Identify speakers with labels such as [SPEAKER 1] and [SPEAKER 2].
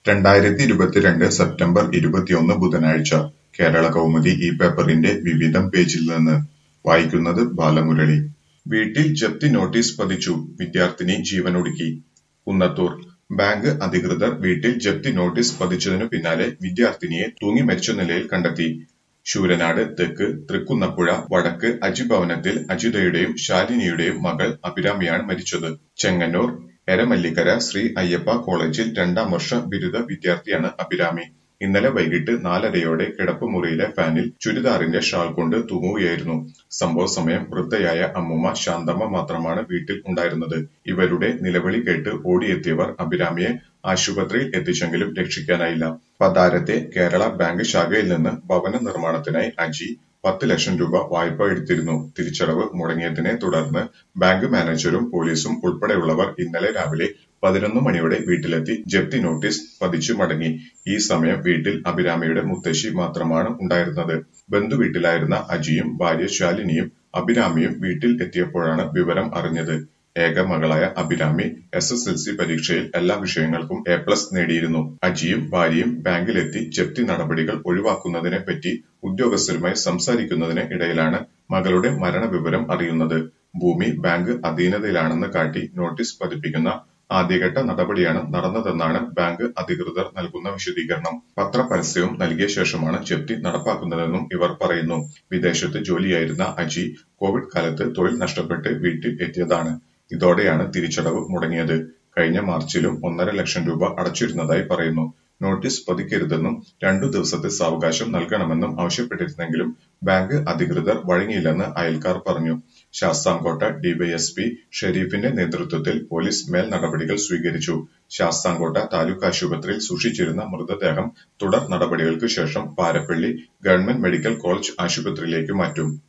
[SPEAKER 1] രണ്ടായിരത്തി ഇരുപത്തിരണ്ട് സെപ്റ്റംബർ ഇരുപത്തിയൊന്ന് ബുധനാഴ്ച കേരള കൗമുദി ഈ പേപ്പറിന്റെ വിവിധം പേജിൽ നിന്ന് വായിക്കുന്നത് ബാലമുരളി വീട്ടിൽ ജപ്തി നോട്ടീസ് പതിച്ചു വിദ്യാർത്ഥിനി ജീവനൊടുക്കി കുന്നത്തൂർ ബാങ്ക് അധികൃതർ വീട്ടിൽ ജപ്തി നോട്ടീസ് പതിച്ചതിനു പിന്നാലെ വിദ്യാർത്ഥിനിയെ തൂങ്ങി മരിച്ച നിലയിൽ കണ്ടെത്തി ശൂരനാട് തെക്ക് തൃക്കുന്നപ്പുഴ വടക്ക് അജിഭവനത്തിൽ അജിതയുടെയും ശാലിനിയുടെയും മകൾ അഭിരാമിയാണ് മരിച്ചത് ചെങ്ങന്നൂർ എരമല്ലിക്കര ശ്രീ അയ്യപ്പ കോളേജിൽ രണ്ടാം വർഷ ബിരുദ വിദ്യാർത്ഥിയാണ് അഭിരാമി ഇന്നലെ വൈകിട്ട് നാലരയോടെ കിടപ്പുമുറിയിലെ ഫാനിൽ ചുരിദാറിന്റെ ഷാൾ കൊണ്ട് തൂങ്ങുകയായിരുന്നു സംഭവ സമയം വൃദ്ധയായ അമ്മുമ്മ ശാന്തമ്മ മാത്രമാണ് വീട്ടിൽ ഉണ്ടായിരുന്നത് ഇവരുടെ നിലവിളി കേട്ട് ഓടിയെത്തിയവർ അഭിരാമിയെ ആശുപത്രിയിൽ എത്തിച്ചെങ്കിലും രക്ഷിക്കാനായില്ല പതാരത്തെ കേരള ബാങ്ക് ശാഖയിൽ നിന്ന് ഭവന നിർമ്മാണത്തിനായി അജി പത്ത് ലക്ഷം രൂപ വായ്പ എടുത്തിരുന്നു തിരിച്ചടവ് മുടങ്ങിയതിനെ തുടർന്ന് ബാങ്ക് മാനേജരും പോലീസും ഉൾപ്പെടെയുള്ളവർ ഇന്നലെ രാവിലെ പതിനൊന്ന് മണിയോടെ വീട്ടിലെത്തി ജപ്തി നോട്ടീസ് പതിച്ചു മടങ്ങി ഈ സമയം വീട്ടിൽ അഭിരാമിയുടെ മുത്തശ്ശി മാത്രമാണ് ഉണ്ടായിരുന്നത് ബന്ധുവീട്ടിലായിരുന്ന അജിയും ഭാര്യ ശാലിനിയും അഭിരാമിയും വീട്ടിൽ എത്തിയപ്പോഴാണ് വിവരം അറിഞ്ഞത് ഏക മകളായ Abhirami S S L C പരീക്ഷയിൽ എല്ലാ വിഷയങ്ങൾക്കും എ പ്ലസ് നേടിയിരുന്നു അജിയും ഭാര്യയും ബാങ്കിലെത്തി ജപ്തി നടപടികൾ ഒഴിവാക്കുന്നതിനെ പറ്റി ഉദ്യോഗസ്ഥരുമായി സംസാരിക്കുന്നതിന് ഇടയിലാണ് മകളുടെ മരണവിവരം അറിയുന്നത് ഭൂമി ബാങ്ക് അധീനതയിലാണെന്ന് കാട്ടി നോട്ടീസ് പതിപ്പിക്കുന്ന ആദ്യഘട്ട നടപടിയാണ് നടന്നതെന്നാണ് ബാങ്ക് അധികൃതർ നൽകുന്ന വിശദീകരണം പത്രപരസ്യവും നൽകിയ ശേഷമാണ് ജപ്തി നടപ്പാക്കുന്നതെന്നും ഇവർ പറയുന്നു വിദേശത്ത് ജോലിയായിരുന്ന അജി കോവിഡ് കാലത്ത് തൊഴിൽ നഷ്ടപ്പെട്ട് വീട്ടിൽ എത്തിയതാണ് ഇതോടെയാണ് തിരിച്ചടവ് മുടങ്ങിയത് കഴിഞ്ഞ മാർച്ചിലും ഒന്നര ലക്ഷം രൂപ അടച്ചിരുന്നതായി പറയുന്നു നോട്ടീസ് പതിക്കരുതെന്നും രണ്ടു ദിവസത്തെ സാവകാശം നൽകണമെന്നും ആവശ്യപ്പെട്ടിരുന്നെങ്കിലും ബാങ്ക് അധികൃതർ വഴങ്ങിയില്ലെന്ന് അയൽക്കാർ പറഞ്ഞു ശാസ്താംകോട്ട ഡിവൈഎസ്പി ഷെരീഫിന്റെ നേതൃത്വത്തിൽ പോലീസ് മേൽ നടപടികൾ സ്വീകരിച്ചു ശാസ്താംകോട്ട താലൂക്ക് ആശുപത്രിയിൽ സൂക്ഷിച്ചിരുന്ന മൃതദേഹം തുടർ നടപടികൾക്ക് ശേഷം പാരപ്പള്ളി ഗവൺമെന്റ് മെഡിക്കൽ കോളേജ് ആശുപത്രിയിലേക്ക് മാറ്റും